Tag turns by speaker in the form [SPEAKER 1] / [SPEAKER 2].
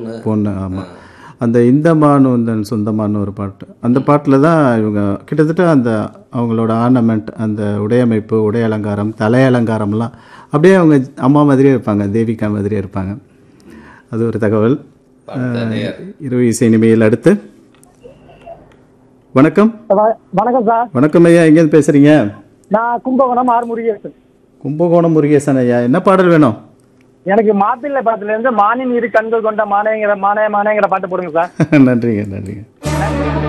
[SPEAKER 1] பொண்ணு
[SPEAKER 2] பொண்ணு ஆமாம் அந்த இந்த மானு உந்தன் சொந்தமானு ஒரு பாட்டு அந்த பாட்டில் தான் இவங்க கிட்டத்தட்ட அந்த அவங்களோட ஆர்னமெண்ட் அந்த உடையமைப்பு உடை அலங்காரம் தலை அலங்காரம்லாம் அப்படியே அவங்க அம்மா மாதிரியே இருப்பாங்க தேவிகா மாதிரியே இருப்பாங்க அது ஒரு தகவல்
[SPEAKER 1] அடுத்த நேயர்
[SPEAKER 2] இரவு இசை நிமையில் அடுத்து வணக்கம்
[SPEAKER 3] வ- வணக்கம் சார்
[SPEAKER 2] வணக்கம் ஐயா எங்கேருந்து பேசுகிறீங்க
[SPEAKER 3] நான் கும்பகோணம் ஆறு முருகேசன்
[SPEAKER 2] கும்பகோணம் முருகேசன் ஐயா என்ன பாடல் வேணும்
[SPEAKER 3] எனக்கு மாப்பிள்ளை படத்துல இருந்து மானின் இரு கண்கள் கொண்ட மானேங்கிற மானே மானேங்கிற பாட்டு போடுங்க சார்
[SPEAKER 2] நன்றிங்க நன்றிங்க
[SPEAKER 3] நன்றி